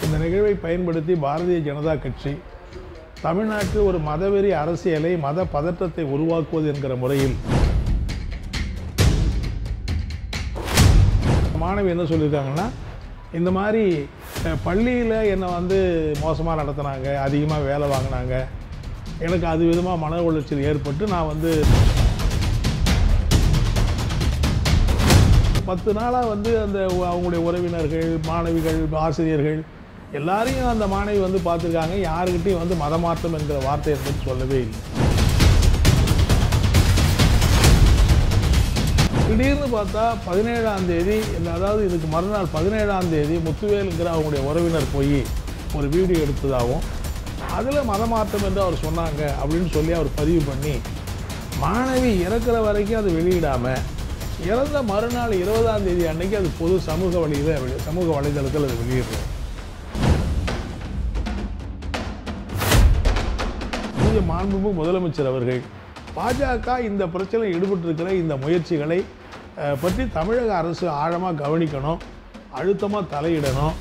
இந்த நிகழ்வை பயன்படுத்தி பாரதிய ஜனதா கட்சி தமிழ்நாட்டில் ஒரு மதவெறி அரசியலை மத பதற்றத்தை உருவாக்குவது என்கிற முறையில் மாணவி என்ன சொல்லியிருக்காங்கன்னா இந்த மாதிரி பள்ளியில் என்னை வந்து மோசமாக நடத்துனாங்க அதிகமாக வேலை வாங்கினாங்க எனக்கு அது விதமாக மன உளைச்சல் ஏற்பட்டு நான் வந்து பத்து நாளாக வந்து அந்த அவங்களுடைய உறவினர்கள் மாணவிகள் ஆசிரியர்கள் எல்லாரையும் அந்த மாணவி வந்து பார்த்துருக்காங்க யாருக்கிட்டையும் வந்து மதமாற்றம் என்கிற வார்த்தை என்பது சொல்லவே இல்லை திடீர்னு பார்த்தா பதினேழாம் தேதி இந்த அதாவது இதுக்கு மறுநாள் பதினேழாம் தேதி முத்துவேலுங்கிற அவங்களுடைய உறவினர் போய் ஒரு வீடியோ எடுத்ததாகவும் அதில் மதமாற்றம் என்று அவர் சொன்னாங்க அப்படின்னு சொல்லி அவர் பதிவு பண்ணி மாணவி இறக்குற வரைக்கும் அது வெளியிடாமல் இறந்த மறுநாள் இருபதாம் தேதி அன்னைக்கு அது பொது சமூக வழியில் சமூக வலைதளத்தில் அது வெளியிடுறோம் புதிய மாண்புமிகு முதலமைச்சர் அவர்கள் பாஜக இந்த பிரச்சனையில் ஈடுபட்டிருக்கிற இந்த முயற்சிகளை அஹ், பற்றி தமிழக அரசு ஆழமாக கவனிக்கணும் அழுத்தமாக தலையிடணும்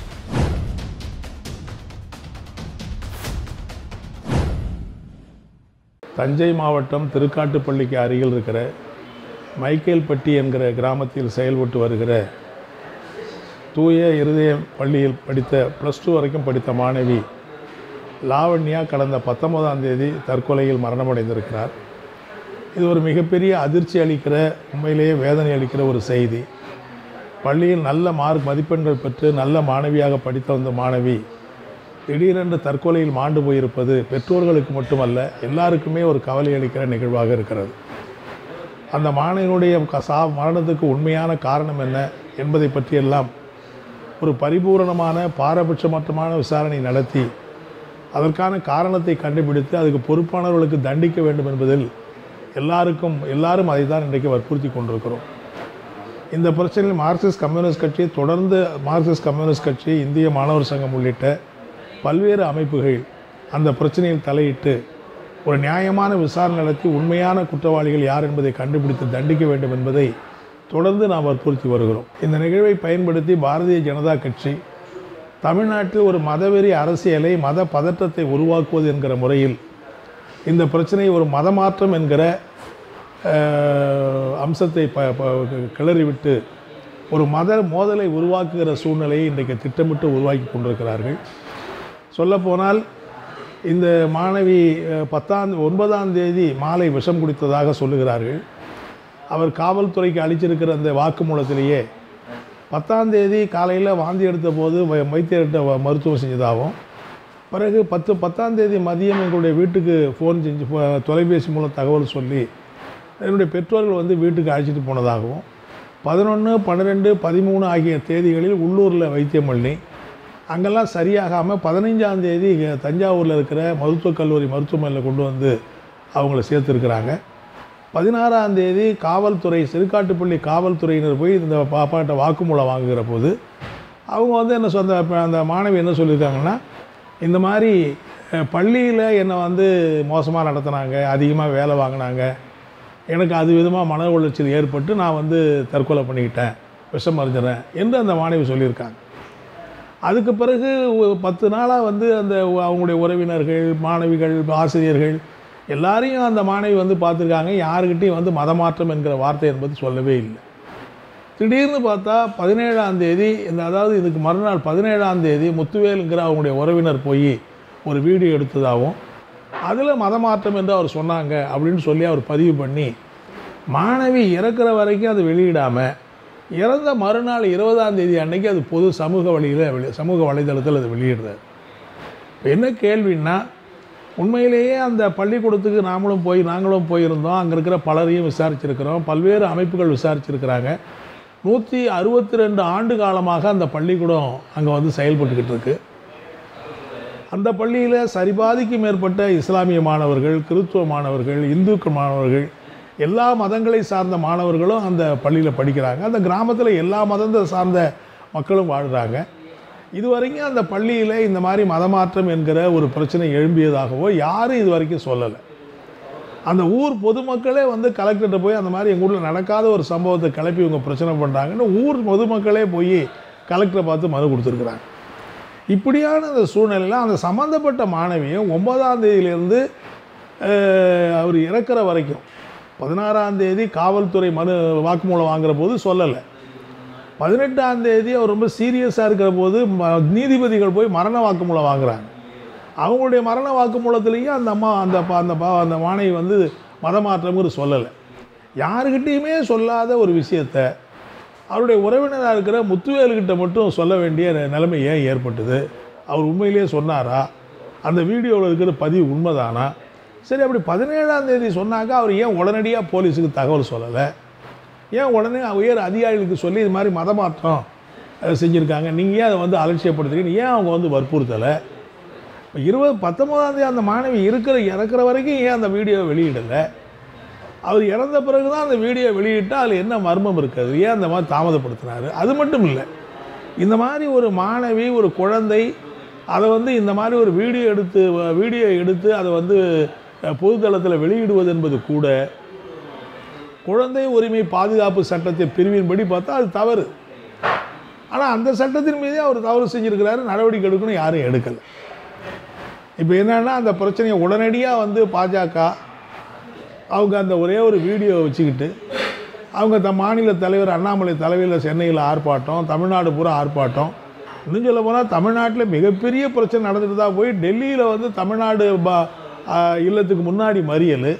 தஞ்சை மாவட்டம் திருக்காட்டுப்பள்ளிக்கு அருகில் இருக்கிற மைக்கேல்பட்டி என்கிற கிராமத்தில் செயல்பட்டு வருகிற தூய இருதயம் பள்ளியில் படித்த ப்ளஸ் டூ வரைக்கும் படித்த மாணவி லாவண்யா கடந்த பத்தொன்பதாம் தேதி தற்கொலையில் மரணமடைந்திருக்கிறார் இது ஒரு மிகப்பெரிய அதிர்ச்சி அளிக்கிற உண்மையிலேயே வேதனை அளிக்கிற ஒரு செய்தி பள்ளியில் நல்ல மார்க் மதிப்பெண்கள் பெற்று நல்ல மாணவியாக படித்த வந்த மாணவி திடீரென்று தற்கொலையில் மாண்டு போயிருப்பது பெற்றோர்களுக்கு மட்டுமல்ல எல்லாருக்குமே ஒரு கவலை அளிக்கிற நிகழ்வாக இருக்கிறது அந்த மாணவனுடைய க- சா மரணத்துக்கு உண்மையான காரணம் என்ன என்பதை பற்றியெல்லாம் ஒரு பரிபூரணமான பாரபட்சமற்றமான விசாரணை நடத்தி அதற்கான காரணத்தை கண்டுபிடித்து அதுக்கு பொறுப்பானவர்களுக்கு தண்டிக்க வேண்டும் என்பதில் எல்லாருக்கும் எல்லாரும் அதை தான் இன்றைக்கு வற்புறுத்தி கொண்டிருக்கிறோம் இந்த பிரச்சனையில் மார்க்சிஸ்ட் கம்யூனிஸ்ட் கட்சி தொடர்ந்து மார்க்சிஸ்ட் கம்யூனிஸ்ட் கட்சி இந்திய மாணவர் சங்கம் உள்ளிட்ட பல்வேறு அமைப்புகள் அந்த பிரச்சனையில் தலையிட்டு ஒரு நியாயமான விசாரணை நடத்தி உண்மையான குற்றவாளிகள் யார் என்பதை கண்டுபிடித்து தண்டிக்க வேண்டும் என்பதை தொடர்ந்து நாம் வற்புறுத்தி வருகிறோம் இந்த நிகழ்வை பயன்படுத்தி பாரதிய ஜனதா கட்சி தமிழ்நாட்டில் ஒரு மதவெறி அரசியலை மத பதற்றத்தை உருவாக்குவது என்கிற முறையில் இந்த பிரச்சனையை ஒரு மதமாற்றம் என்கிற அஹ், அம்சத்தை ப ப- கிளறிவிட்டு ஒரு மத மோதலை உருவாக்குகிற சூழ்நிலையை இன்றைக்கு திட்டமிட்டு உருவாக்கி கொண்டிருக்கிறார்கள் சொல்லப்போனால் இந்த மாணவி அஹ், பத்தாம் ஒன்பதாம் தேதி மாலை விஷம் குடித்ததாக சொல்லுகிறார்கள் அவர் காவல்துறைக்கு அளிச்சிருக்கிற அந்த வாக்குமூலத்திலேயே பத்தாம் தேதி காலையில் வாந்தி எடுத்த போது வை- வைத்தியர்கிட்ட வ- மருத்துவம் செஞ்சதாகவும் பிறகு பத்து பத்தாம் தேதி மதியம் எங்களுடைய வீட்டுக்கு ஃபோன் செஞ்சு ஃபோ- தொலைபேசி மூலம் தகவல் சொல்லி என்னுடைய பெற்றோர்கள் வந்து வீட்டுக்கு அழைச்சிட்டு போனதாகவும் பதினொன்று பன்னிரெண்டு பதிமூணு ஆகிய தேதிகளில் உள்ளூரில் வைத்தியம் பண்ணி அங்கெல்லாம் சரியாகாமல் பதினைஞ்சாம் தேதி இங்க தஞ்சாவூரில் இருக்கிற மருத்துவக் கல்லூரி மருத்துவமனையில் கொண்டு வந்து அவங்கள சேர்த்துருக்குறாங்க பதினாறாம் தேதி காவல்துறை சிறுகாட்டுப்பள்ளி காவல்துறையினர் போய் இந்த பாப்பாட்ட வாக்குமூலம் வாங்குகிற போது அவங்க வந்து என்ன சொந்த அந்த மாணவி என்ன சொல்லியிருக்காங்கன்னா இந்த மாதிரி பள்ளியில் என்னை வந்து மோசமாக நடத்துனாங்க அதிகமாக வேலை வாங்கினாங்க எனக்கு அது விதமாக மன உளைச்சல் ஏற்பட்டு நான் வந்து தற்கொலை பண்ணிக்கிட்டேன் விஷம் அறிஞ்சிறேன் என்று அந்த மாணவி சொல்லியிருக்காங்க அதுக்கு பிறகு ஒரு பத்து நாளாக வந்து அந்த அவங்களுடைய உறவினர்கள் மாணவிகள் ஆசிரியர்கள் எல்லாரையும் அந்த மாணவி வந்து பார்த்துருக்காங்க யாருக்கிட்டையும் வந்து மதமாற்றம் என்கிற வார்த்தை என்பது சொல்லவே இல்லை திடீர்னு பார்த்தா பதினேழாம் தேதி இந்த அதாவது இதுக்கு மறுநாள் பதினேழாம் தேதி முத்துவேலுங்கிற அவங்களுடைய உறவினர் போய் ஒரு வீடியோ எடுத்ததாகவும் அதில் மதமாற்றம் என்று அவர் சொன்னாங்க அப்படின்னு சொல்லி அவர் பதிவு பண்ணி மாணவி இறக்குற வரைக்கும் அது வெளியிடாமல் இறந்த மறுநாள் இருபதாம் தேதி அன்னைக்கு அது பொது சமூக வழியில் வெளி சமூக வலைதளத்தில் அது வெளியிடுறாரு இப்ப என்ன கேள்வின்னா உண்மையிலேயே அந்த பள்ளிக்கூடத்துக்கு நாமளும் போய் நாங்களும் போயிருந்தோம் அங்கே இருக்கிற பலரையும் விசாரிச்சிருக்கிறோம் பல்வேறு அமைப்புகள் விசாரிச்சிருக்கிறாங்க நூற்றி அறுபத்தி ரெண்டு ஆண்டு காலமாக அந்த பள்ளிக்கூடம் அங்கே வந்து செயல்பட்டுக்கிட்டு இருக்கு அந்த பள்ளியில் சரிபாதிக்கு மேற்பட்ட இஸ்லாமிய மாணவர்கள் கிறித்துவ மாணவர்கள் இந்துக்கள் மாணவர்கள் எல்லா மதங்களை சார்ந்த மாணவர்களும் அந்த பள்ளியில் படிக்கிறாங்க அந்த கிராமத்தில் எல்லா மதத்தை சார்ந்த மக்களும் வாழ்கிறாங்க இதுவரைக்கும் அந்த பள்ளியில் இந்த மாதிரி மதமாற்றம் என்கிற ஒரு பிரச்சனை எழும்பியதாகவோ யாரும் இது வரைக்கும் சொல்லலை அந்த ஊர் பொதுமக்களே வந்து கலெக்டர்கிட்ட போய் அந்த மாதிரி எங்கள் ஊரில் நடக்காத ஒரு சம்பவத்தை கிளப்பி இவங்க பிரச்சனை பண்ணுறாங்கன்னு ஊர் பொதுமக்களே போய் கலெக்டரை பார்த்து மனு கொடுத்துருக்குறாங்க இப்படியான அந்த சூழ்நிலையில் அந்த சம்மந்தப்பட்ட மாணவியும் ஒன்பதாம் தேதியிலேருந்து அவர் இறக்குற வரைக்கும் பதினாறாம் தேதி காவல்துறை மனு வாக்குமூலம் வாங்குற போது சொல்லலை பதினெட்டாம் தேதி அவர் ரொம்ப சீரியஸாக இருக்கிற போது ம- நீதிபதிகள் போய் மரண வாக்குமூலம் வாங்குறாங்க அவங்களுடைய மரண வாக்குமூலத்திலையும் அந்த அம்மா அந்த ப- அந்த பா- அந்த மாணவி வந்து மதமாற்றம்னு சொல்லலை யாருக்கிட்டேயுமே சொல்லாத ஒரு விஷயத்த அவருடைய உறவினராக இருக்கிற முத்துவேலுக்கிட்ட மட்டும் சொல்ல வேண்டிய நி- நிலைமை ஏன் ஏற்பட்டது அவர் உண்மையிலேயே சொன்னாரா அந்த வீடியோவில் இருக்கிற பதிவு உண்மைதானா சரி அப்படி பதினேழாம் தேதி சொன்னாக்க அவர் ஏன் உடனடியாக போலீஸுக்கு தகவல் சொல்லலை ஏன் உடனே உயர் அதிகாரிகளுக்கு சொல்லி இது மாதிரி மதமாற்றம் அஹ், செஞ்சுருக்காங்க நீங்கள் ஏன் அதை வந்து அலட்சியப்படுத்துறீங்கன்னு ஏன் அவங்க வந்து வற்புறுத்தலை இப்போ இருபது பத்தொம்போதாம் தேதி அந்த மாணவி இருக்கிற இறக்குற வரைக்கும் ஏன் அந்த வீடியோ வெளியிடலை அவர் இறந்த பிறகு தான் அந்த வீடியோ வெளியிட்டால் அதில் என்ன மர்மம் இருக்குது ஏன் அந்த மாதிரி தாமதப்படுத்தினார் அது மட்டும் இல்லை இந்த மாதிரி ஒரு மாணவி ஒரு குழந்தை அதை வந்து இந்த மாதிரி ஒரு வீடியோ எடுத்து வீடியோ எடுத்து அதை வந்து அஹ், பொதுத்தளத்தில் வெளியிடுவது என்பது கூட குழந்தை உரிமை பாதுகாப்பு சட்டத்தை பிரிவின்படி பார்த்தா அது தவறு ஆனால் அந்த சட்டத்தின் மீதே அவர் தவறு செஞ்சிருக்கிறாரு நடவடிக்கை எடுக்கணும் யாரும் எடுக்கலை இப்போ என்னன்னா அந்த பிரச்சனையை உடனடியாக வந்து பாஜக அவங்க அந்த ஒரே ஒரு வீடியோ வச்சுக்கிட்டு அவங்க த மாநில தலைவர் அண்ணாமலை தலைமையில் சென்னையில் ஆர்ப்பாட்டம் தமிழ்நாடு பூரா ஆர்ப்பாட்டம் இன்னும் சொல்ல போனால் தமிழ்நாட்டில் மிகப்பெரிய பிரச்சனை நடந்துட்டு தான் போய் டெல்லியில் வந்து தமிழ்நாடு ப ஆ, இல்லத்துக்கு முன்னாடி மறியல்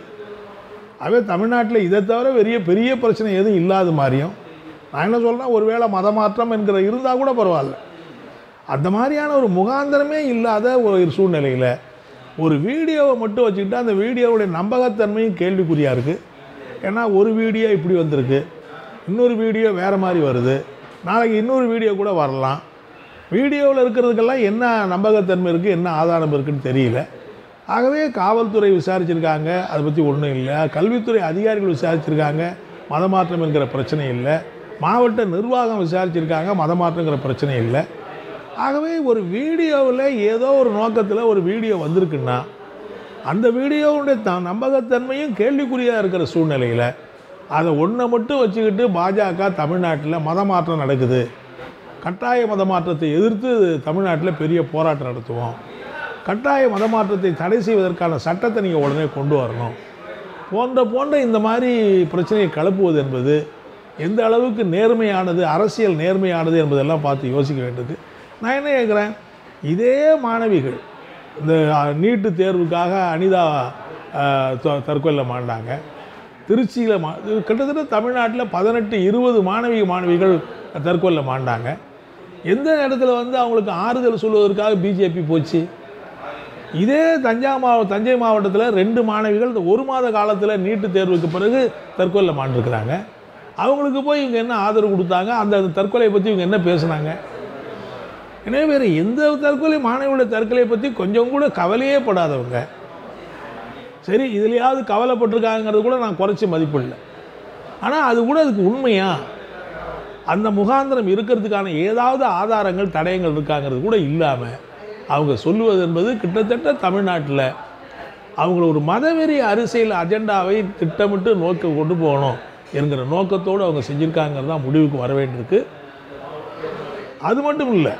அதே தமிழ்நாட்டில் இதை தவிர பெரிய பெரிய பிரச்சனை எதுவும் இல்லாத மாதிரியும் நான் என்ன சொல்கிறேன் ஒருவேளை மதமாற்றம் என்கிற இருந்தால் கூட பரவாயில்ல அந்த மாதிரியான ஒரு முகாந்திரமே இல்லாத ஒரு சூழ்நிலையில் ஒரு வீடியோவை மட்டும் வச்சுக்கிட்டு அந்த வீடியோவுடைய நம்பகத்தன்மையும் கேள்விக்குறியாக இருக்குது ஏன்னா ஒரு வீடியோ இப்படி வந்திருக்கு இன்னொரு வீடியோ வேறு மாதிரி வருது நாளைக்கு இன்னொரு வீடியோ கூட வரலாம் வீடியோவில் இருக்கிறதுக்கெல்லாம் என்ன நம்பகத்தன்மை இருக்குது என்ன ஆதாரம் இருக்குன்னு தெரியல ஆகவே காவல்துறை விசாரிச்சிருக்காங்க அதை பற்றி ஒன்றும் இல்லை கல்வித்துறை அதிகாரிகள் விசாரிச்சிருக்காங்க மதமாற்றம் என்கிற பிரச்சனை இல்லை மாவட்ட நிர்வாகம் விசாரிச்சிருக்காங்க மதமாற்றங்கிற பிரச்சனை இல்லை ஆகவே ஒரு வீடியோவில் ஏதோ ஒரு நோக்கத்தில் ஒரு வீடியோ வந்திருக்குன்னா அந்த வீடியோவுடைய த நம்பகத்தன்மையும் கேள்விக்குறியாக இருக்கிற சூழ்நிலையில் அதை ஒன்றை மட்டும் வச்சுக்கிட்டு பாஜக தமிழ்நாட்டில் மதமாற்றம் நடக்குது கட்டாய மதமாற்றத்தை எதிர்த்து தமிழ்நாட்டில் பெரிய போராட்டம் நடத்துவோம் கட்டாய மதமாற்றத்தை தடை செய்வதற்கான சட்டத்தை நீங்கள் உடனே கொண்டு வரணும் போன்ற போன்ற இந்த மாதிரி பிரச்சனையை கிளப்புவது என்பது எந்த அளவுக்கு நேர்மையானது அரசியல் நேர்மையானது என்பதெல்லாம் பார்த்து யோசிக்க வேண்டியது நான் என்ன கேட்குறேன் இதே மாணவிகள் இந்த அஹ், நீட்டு தேர்வுக்காக அனிதா அஹ், த- தற்கொலை மாண்டாங்க திருச்சியில் மா இது கிட்டத்தட்ட தமிழ்நாட்டில் பதினெட்டு இருபது மாணவி மாணவிகள் தற்கொலை மாண்டாங்க எந்த இடத்துல வந்து அவங்களுக்கு ஆறுதல் சொல்வதற்காக பிஜேபி போச்சு இதே தஞ்சா மாவ தஞ்சை மாவட்டத்தில் ரெண்டு மாணவிகள் இந்த ஒரு மாத காலத்தில் நீட்டு தேர்வுக்கு பிறகு தற்கொலை மாண்டிருக்கிறாங்க அவங்களுக்கு போய் இவங்க என்ன ஆதரவு கொடுத்தாங்க அந்த தற்கொலையை பற்றி இவங்க என்ன பேசுனாங்க எனவே வேறு எந்த தற்கொலை மாணவியோட தற்கொலையை பற்றி கொஞ்சம் கூட கவலையே படாதவங்க சரி இதுலையாவது கவலைப்பட்டிருக்காங்கிறது கூட நான் குறைச்சி மதிப்பிடல ஆனால் அது கூட அதுக்கு உண்மையா அந்த முகாந்திரம் இருக்கிறதுக்கான ஏதாவது ஆதாரங்கள் தடயங்கள் இருக்காங்கிறது கூட இல்லாமல் அவங்க சொல்லுவது என்பது கிட்டத்தட்ட தமிழ்நாட்டில் அவங்கள ஒரு மதவெறி அரசியல் அஜெண்டாவை திட்டமிட்டு நோக்க கொண்டு போகணும் என்கிற நோக்கத்தோடு அவங்க செஞ்சுருக்காங்கிறது தான் முடிவுக்கு வர வேண்டியிருக்கு அது மட்டும் இல்லை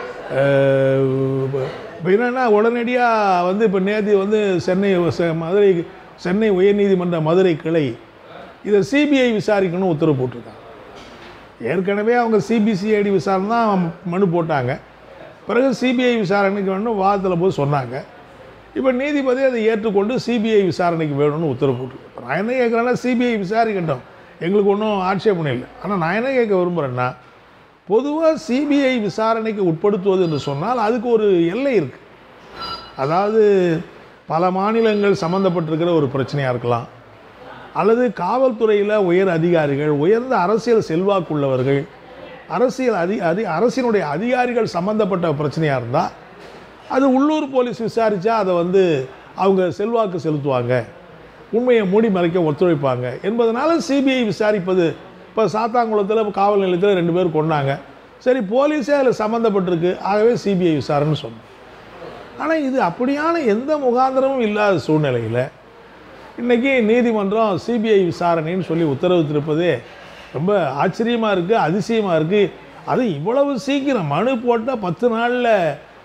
இப்போ என்னென்னா உடனடியாக வந்து இப்போ நேற்று வந்து சென்னை செ- மதுரை சென்னை உயர்நீதிமன்ற மதுரை கிளை இதை சிபிஐ விசாரிக்கணும் உத்தரவு போட்டிருக்காங்க ஏற்கனவே அவங்க சிபிசிஐடி விசாரணை தான் மனு போட்டாங்க பிறகு சிபிஐ விசாரணைக்கு வேணும் வாதத்தில் போய் சொன்னாங்க இப்போ நீதிபதி அதை ஏற்றுக்கொண்டு சிபிஐ விசாரணைக்கு வேணும்னு உத்தரவு போட்டு நான் என்ன கேட்குறேன்னா சிபிஐ விசாரிக்கட்டும் எங்களுக்கு ஒன்றும் ஆட்சேபனை இல்லை ஆனால் நான் என்ன கேட்க விரும்புகிறேன்னா பொதுவாக சிபிஐ விசாரணைக்கு உட்படுத்துவது என்று சொன்னால் அதுக்கு ஒரு எல்லை இருக்குது அதாவது பல மாநிலங்கள் சம்மந்தப்பட்டிருக்கிற ஒரு பிரச்சனையாக இருக்கலாம் அல்லது காவல்துறையில் உயர் அதிகாரிகள் உயர்ந்த அரசியல் செல்வாக்குள்ளவர்கள் அரசியல் அதி அதி அரசினுடைய அதிகாரிகள் சம்மந்தப்பட்ட பிரச்சனையாக இருந்தால் அது உள்ளூர் போலீஸ் விசாரித்தா அதை வந்து அவங்க செல்வாக்கு செலுத்துவாங்க உண்மையை மூடி மறைக்க ஒத்துழைப்பாங்க என்பதனால சிபிஐ விசாரிப்பது இப்போ சாத்தாங்குளத்தில் காவல் நிலையத்தில் ரெண்டு பேர் கொண்டாங்க சரி போலீஸே அதில் சம்மந்தப்பட்டிருக்கு ஆகவே சிபிஐ விசாரணைன்னு சொன்னோம் ஆனால் இது அப்படியான எந்த முகாந்திரமும் இல்லாத சூழ்நிலையில் இன்றைக்கி நீதிமன்றம் சிபிஐ விசாரணைன்னு சொல்லி உத்தரவிட்டிருப்பதே ரொம்ப ஆச்சரியமாக இருக்குது அதிசயமாக இருக்குது அது இவ்வளவு சீக்கிரம் மனு போட்டால் பத்து நாளில்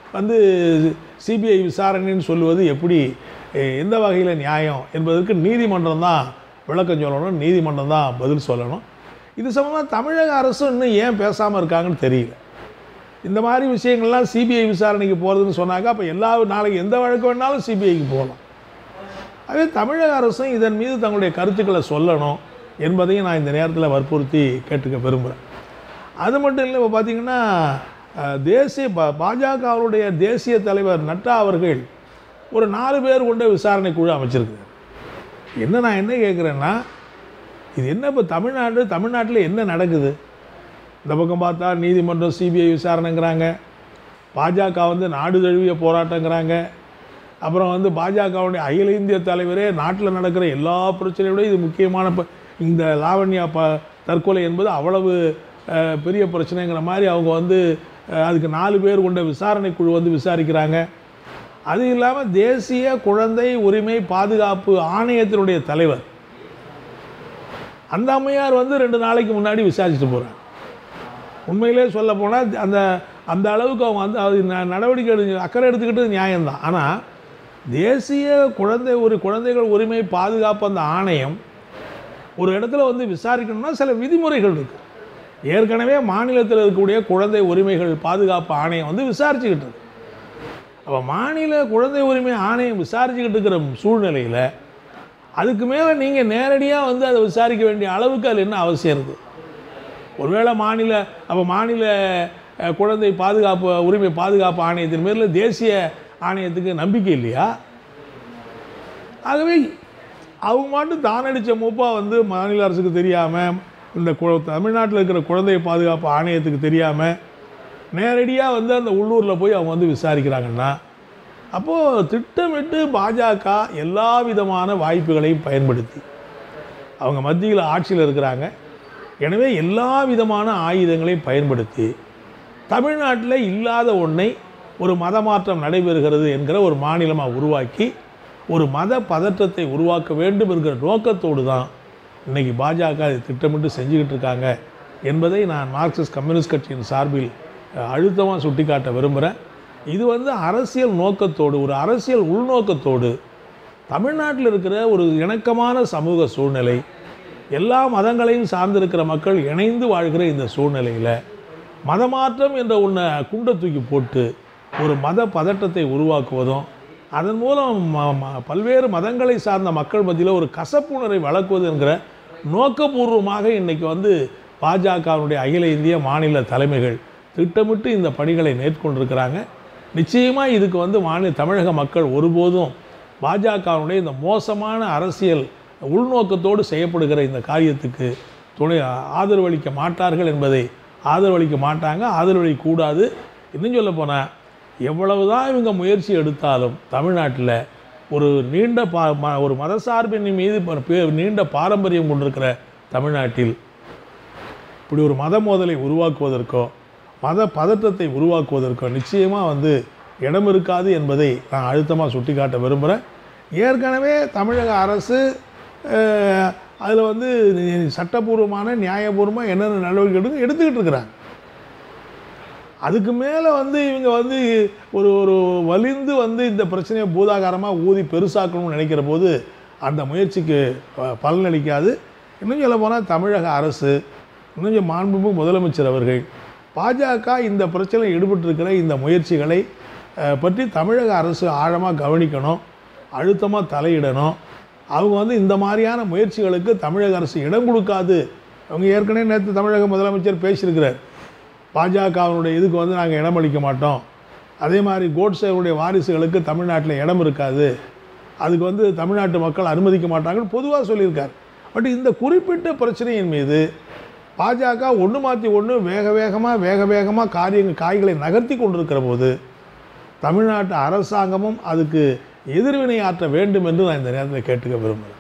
வந்து சிபிஐ விசாரணைன்னு சொல்லுவது எப்படி எ- எந்த வகையில் நியாயம் என்பதற்கு நீதிமன்றம் தான் விளக்கம் சொல்லணும் நீதிமன்றம் தான் பதில் சொல்லணும் இது சம்பந்தமாக தமிழக அரசும் இன்னும் ஏன் பேசாமல் இருக்காங்கன்னு தெரியல இந்த மாதிரி விஷயங்கள்லாம் சிபிஐ விசாரணைக்கு போகிறதுன்னு சொன்னாக்க அப்போ எல்லா நாளைக்கு எந்த வழக்கு வேணாலும் சிபிஐக்கு போகலாம் அதே தமிழக அரசும் இதன் மீது தங்களுடைய கருத்துக்களை சொல்லணும் என்பதையும் நான் இந்த நேரத்தில் வற்புறுத்தி கேட்டுக்க விரும்புகிறேன் அது மட்டும் இல்லை இப்போ பார்த்தீங்கன்னா அஹ், தேசிய பா பாஜகவுடைய தேசிய தலைவர் நட்டா அவர்கள் ஒரு நாலு பேர் கொண்ட விசாரணை குழு அமைச்சிருக்கிறார் என்ன நான் என்ன கேட்குறேன்னா இது என்ன இப்போ தமிழ்நாடு தமிழ்நாட்டில் என்ன நடக்குது இந்த பக்கம் பார்த்தா நீதிமன்றம் சிபிஐ விசாரணைங்கிறாங்க பாஜக வந்து நாடு தழுவிய போராட்டங்கிறாங்க அப்புறம் வந்து பாஜகவுடைய அகில இந்திய தலைவரே நாட்டில் நடக்கிற எல்லா பிரச்சனையை விட இது முக்கியமான ப- இந்த லாவண்யா ப தற்கொலை என்பது அவ்வளவு அஹ், பெரிய பிரச்சனைங்கிற மாதிரி அவங்க வந்து அஹ், அதுக்கு நாலு பேர் கொண்ட விசாரணை குழு வந்து விசாரிக்கிறாங்க அது இல்லாமல் தேசிய குழந்தை உரிமை பாதுகாப்பு ஆணையத்தினுடைய தலைவர் அந்த அம்மையார் வந்து ரெண்டு நாளைக்கு முன்னாடி விசாரிச்சுட்டு போகிறாங்க உண்மையிலே சொல்ல போனால் அந்த அந்த அளவுக்கு அவங்க வந்து அது ந- நடவடிக்கை எடுத்து அக்கறை எடுத்துக்கிட்டு நியாயம்தான் ஆனால் தேசிய குழந்தை ஒரு குழந்தைகள் உரிமை பாதுகாப்பு அந்த ஆணையம் ஒரு இடத்துல வந்து விசாரிக்கணும்னா சில விதிமுறைகள் இருக்குது ஏற்கனவே மாநிலத்தில் இருக்கக்கூடிய குழந்தை உரிமைகள் பாதுகாப்பு ஆணையம் வந்து விசாரிச்சுக்கிட்டு இருக்கு அப்போ மாநில குழந்தை உரிமை ஆணையம் விசாரிச்சுக்கிட்டு இருக்கிற சூழ்நிலையில் அதுக்கு மேலே நீங்கள் நேரடியாக வந்து அதை விசாரிக்க வேண்டிய அளவுக்கு அதில் என்ன அவசியம் இருக்குது ஒருவேளை மாநில அப்போ மாநில அஹ், குழந்தை பாதுகாப்பு உரிமை பாதுகாப்பு ஆணையத்தின் பேரில் தேசிய ஆணையத்துக்கு நம்பிக்கை இல்லையா ஆகவே அவங்க மட்டும் தானடித்த மூப்பாக வந்து மாநில அரசுக்கு தெரியாமல் இந்த கு- தமிழ்நாட்டில் இருக்கிற குழந்தை பாதுகாப்பு ஆணையத்துக்கு தெரியாமல் நேரடியாக வந்து அந்த உள்ளூரில் போய் அவங்க வந்து விசாரிக்கிறாங்கன்னா அப்போது திட்டமிட்டு பாஜக எல்லா விதமான வாய்ப்புகளையும் பயன்படுத்தி அவங்க மத்தியில் ஆட்சியில் இருக்கிறாங்க எனவே எல்லா விதமான ஆயுதங்களையும் பயன்படுத்தி தமிழ்நாட்டில் இல்லாத ஒன்றை ஒரு மத மாற்றம் நடைபெறுகிறது என்கிற ஒரு மாநிலமாக உருவாக்கி ஒரு மத பதற்றத்தை உருவாக்க வேண்டும் என்கிற நோக்கத்தோடு தான் இன்னைக்கு பாஜக இதை திட்டமிட்டு செஞ்சுக்கிட்டு இருக்காங்க என்பதை நான் மார்க்சிஸ்ட் கம்யூனிஸ்ட் கட்சியின் சார்பில் அழுத்தமாக சுட்டிக்காட்ட விரும்புகிறேன் இது வந்து அரசியல் நோக்கத்தோடு ஒரு அரசியல் உள்நோக்கத்தோடு தமிழ்நாட்டில் இருக்கிற ஒரு இணக்கமான சமூக சூழ்நிலை எல்லா மதங்களையும் சார்ந்திருக்கிற மக்கள் இணைந்து வாழ்கிற இந்த சூழ்நிலையில் மதமாற்றம் என்ற ஒன்றை குண்டை தூக்கி போட்டு ஒரு மத பதட்டத்தை உருவாக்குவதும் அதன் மூலம் ம- ம- பல்வேறு மதங்களை சார்ந்த மக்கள் மத்தியில் ஒரு கசப்புணரை வளர்க்குவது என்கிற நோக்கபூர்வமாக இன்னைக்கு வந்து பாஜகவினுடைய அகில இந்திய மாநில தலைமைகள் திட்டமிட்டு இந்த பணிகளை மேற்கொண்டிருக்கிறாங்க நிச்சயமாக இதுக்கு வந்து மாநில தமிழக மக்கள் ஒருபோதும் பாஜகவினுடைய இந்த மோசமான அரசியல் உள்நோக்கத்தோடு செய்யப்படுகிற இந்த காரியத்துக்கு துணை ஆதரவளிக்க மாட்டார்கள் என்பதை ஆதரவளிக்க மாட்டாங்க ஆதரவளிக்க கூடாது இன்னும் சொல்ல போனால் எவ்வளவு தான் இவங்க முயற்சி எடுத்தாலும் தமிழ்நாட்டில் ஒரு நீண்ட பா ம- ஒரு மதசார்பின் மீது ப- பே- நீண்ட பாரம்பரியம் கொண்டிருக்கிற தமிழ்நாட்டில் இப்படி ஒரு மத மோதலை உருவாக்குவதற்கோ மத பதற்றத்தை உருவாக்குவதற்கோ நிச்சயமாக வந்து இடம் இருக்காது என்பதை நான் அழுத்தமாக சுட்டிக்காட்ட விரும்புகிறேன் ஏற்கனவே தமிழக அரசு அதில் வந்து சட்டப்பூர்வமான நியாயபூர்வமாக என்னென்ன நடவடிக்கை எடுக்க எடுத்துக்கிட்டு இருக்கிறாங்க அதுக்கு மேலே வந்து இவங்க வந்து ஒரு ஒரு வலிந்து வந்து இந்த பிரச்சனையை பூதாகாரமாக ஊதி பெருசாக்கணும்னு நினைக்கிற போது அந்த முயற்சிக்கு ப- பலனளிக்காது இன்னும் சொல்ல போனால் தமிழக அரசு இன்னும் கொஞ்சம் மாண்புமிகு முதலமைச்சர் அவர்கள் பாஜக இந்த பிரச்சனையில் ஈடுபட்டிருக்கிற இந்த முயற்சிகளை அஹ், பற்றி தமிழக அரசு ஆழமாக கவனிக்கணும் அழுத்தமாக தலையிடணும் அவங்க வந்து இந்த மாதிரியான முயற்சிகளுக்கு தமிழக அரசு இடம் கொடுக்காது அவங்க ஏற்கனவே நேற்று தமிழக முதலமைச்சர் பேசியிருக்கிறார் பாஜகவினுடைய இதுக்கு வந்து நாங்கள் இடமளிக்க மாட்டோம் அதே மாதிரி கோட்சேவுடைய வாரிசுகளுக்கு தமிழ்நாட்டில் இடம் இருக்காது அதுக்கு வந்து தமிழ்நாட்டு மக்கள் அனுமதிக்க மாட்டாங்கன்னு பொதுவாக சொல்லியிருக்கார் பட் இந்த குறிப்பிட்ட பிரச்சனையின் மீது பாஜக ஒன்று மாற்றி ஒன்று வேக வேகமாக வேக வேகமாக காரியங்கள் காய்களை நகர்த்தி கொண்டிருக்கிற போது தமிழ்நாட்டு அரசாங்கமும் அதுக்கு எதிர்வினை ஆற்ற வேண்டும் என்று நான் இந்த நேரத்தில் கேட்டுக்க விரும்புகிறேன்